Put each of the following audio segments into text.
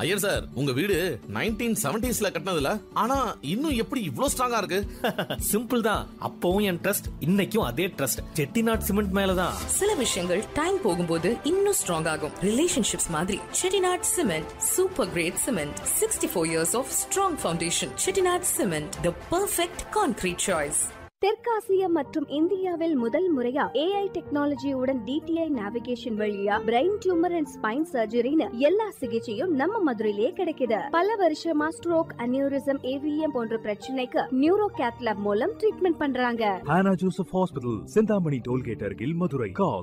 Iyer sir உங்க வீடு nineteen செவன்டிஸ்ல கட்டினதுல ஆனா இன்னும் எப்படி இவ்ளோ ஸ்ட்ராங்கா இருக்கு சிம்பிள் தான் அப்பவும் என் ட்ரஸ்ட் இன்னைக்கும் அதே ட்ரஸ்ட் செட்டிநாட் சிமெண்ட் மேலதான் சில விஷயங்கள் டைம் போகும்போது இன்னும் ஸ்ட்ராங் ஆகும் ரிலேஷன்ஷிப்ஸ் மாதிரி Chettinad cement super great cement sixty four years of strong foundation Chettinad cement the perfect concrete choice தெற்காசியா மற்றும் இந்தியாவில் முதல் முறையா ஏஐ டெக்னாலஜியுடன் டிடிஐ நேவிகேஷன் வழியா பிரெயின் டியூமர் அண்ட் ஸ்பைன் சர்ஜரின்னு எல்லா சிகிச்சையும் நம்ம மதுரையிலேயே கிடைக்குது பல வருஷமா ஸ்ட்ரோக் அனியூரிசம் ஏவிஎம் போன்ற பிரச்சனைக்கு நியூரோ கேத்லாப் மூலம் ட்ரீட்மெண்ட் பண்றாங்க Hannah Joseph Hospital, Sindhamani Tollgate Argil, Madurai. Call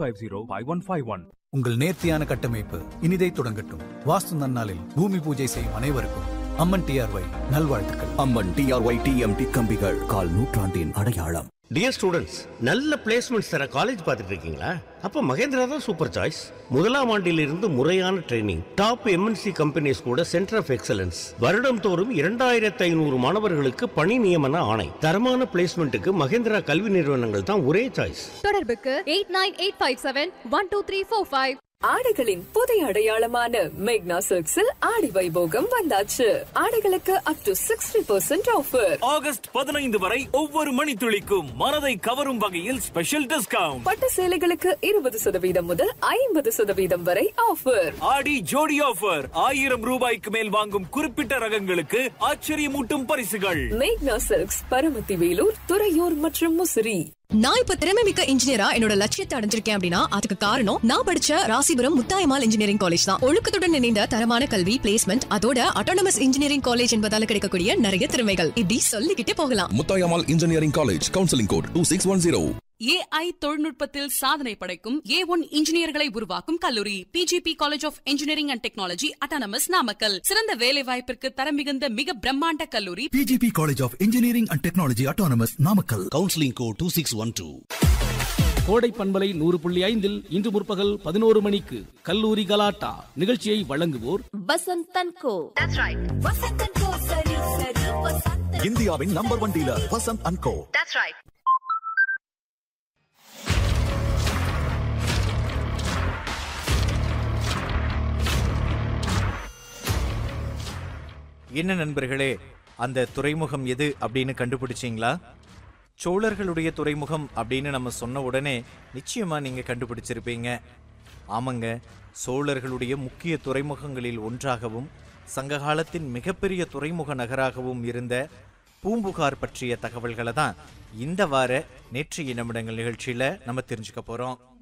350-5151. உங்கள் நேர்த்தியான கட்டமைப்பு இனிதை தொடங்கட்டும் வாஸ்து நன்னாளில் பூமி பூஜை செய்யும் அனைவருக்கும் அம்மன் டிஆர்ஒய் நல்வாழ்த்துக்கள் அம்மன் டிஆர்ஒய் டிஎம்டி கம்பிகள் கால் நூற்றாண்டின் அடையாளம் டியர் ஸ்டூடெண்ட்ஸ் நல்ல பிளேஸ்மெண்ட்ஸ் தர காலேஜ் பார்த்துட்டு இருக்கீங்களா அப்போ மகேந்திரா தான் சூப்பர் சாய்ஸ் முதலாம் ஆண்டிலிருந்து முறையான ட்ரைனிங் டாப் எம்என்சி கம்பெனிஸ் கூட சென்டர் ஆஃப் எக்ஸலன்ஸ் வருடம் தோறும் இரண்டாயிரத்து ஐநூறு மாணவர்களுக்கு பணி நியமன ஆணை தரமான பிளேஸ்மெண்ட்டுக்கு மகேந்திரா கல்வி நிறுவனங்கள் தான் ஒரே சாய்ஸ் தொடர்புக்கு eight nine eight five seven one two three four five ஆடைகளின் புதிய அடையாளமான மேக்னா சில்க்ஸில் ஆடி வைபோகம் வந்தாச்சு ஆடைகளுக்கு up to sixty percent offer August பதினைந்து வரை ஒவ்வொரு மணித்துளிக்கும் மனதை கவரும் வகையில் ஸ்பெஷல் டிஸ்கவுண்ட் பட்டு சேலைகளுக்கு இருபது சதவீதம் முதல் ஐம்பது சதவீதம் வரை ஆஃபர் ஆடி ஜோடி ஆஃபர் ஆயிரம் ரூபாய்க்கு மேல் வாங்கும் குறிப்பிட்ட ரகங்களுக்கு ஆச்சரியமூட்டும் பரிசுகள் மேக்னா சில்க்ஸ் பரமத்தி வேலூர் துறையூர் மற்றும் முசிறி நான் இப்ப திறமை மிக்க இன்ஜினியரா என்னோட லட்சியத்தை அடைஞ்சிருக்கேன் அப்படின்னா அதுக்கு காரணம் நான் படிச்ச ராசிபுரம் முத்தாயமால் இன்ஜினியரிங் காலேஜ் தான் ஒழுக்கத்துடன் இணைந்த தரமான கல்வி பிளேஸ்மெண்ட் அதோட அட்டானமஸ் இன்ஜினியரிங் காலேஜ் என்பதால கிடைக்கக்கூடிய நிறைய திறமைகள் இப்படி சொல்லிக்கிட்டே போகலாம் Muthayammal engineering college counselling code two six one zero AI தொழில்நுட்பத்தில் சாதனை படைக்கும் ஏ ஒன் இன்ஜினியர்களை உருவாக்கும் கல்லூரி PGP college of engineering and technology autonomous Namakkal சிறந்த வேலை வாய்ப்பிற்கு தரம் மிகுந்த மிக பிரம்மாண்ட கல்லூரி PGP college of engineering and technology autonomous Namakkal counselling code two six one two கோடை பண்பலை நூறு புள்ளி ஐந்தில் இன்று முற்பகல் பதினோரு மணிக்கு கல்லூரி கலாட்டா நிகழ்ச்சியை வழங்குவோர் வசந்தன் கோ இந்தியாவின் number one dealer Vasanth and co என்ன நண்பர்களே அந்த துறைமுகம் எது அப்படின்னு கண்டுபிடிச்சிங்களா சோழர்களுடைய துறைமுகம் அப்படின்னு நம்ம சொன்ன உடனே நிச்சயமா நீங்க கண்டுபிடிச்சிருப்பீங்க ஆமாங்க சோழர்களுடைய முக்கிய துறைமுகங்களில் ஒன்றாகவும் சங்ககாலத்தின் மிகப்பெரிய துறைமுக நகராகவும் இருந்த பூம்புகார் பற்றிய தகவல்களை தான் இந்த வார நேற்றைய நிமிடங்கள் நிகழ்ச்சியில நம்ம தெரிஞ்சுக்க போறோம்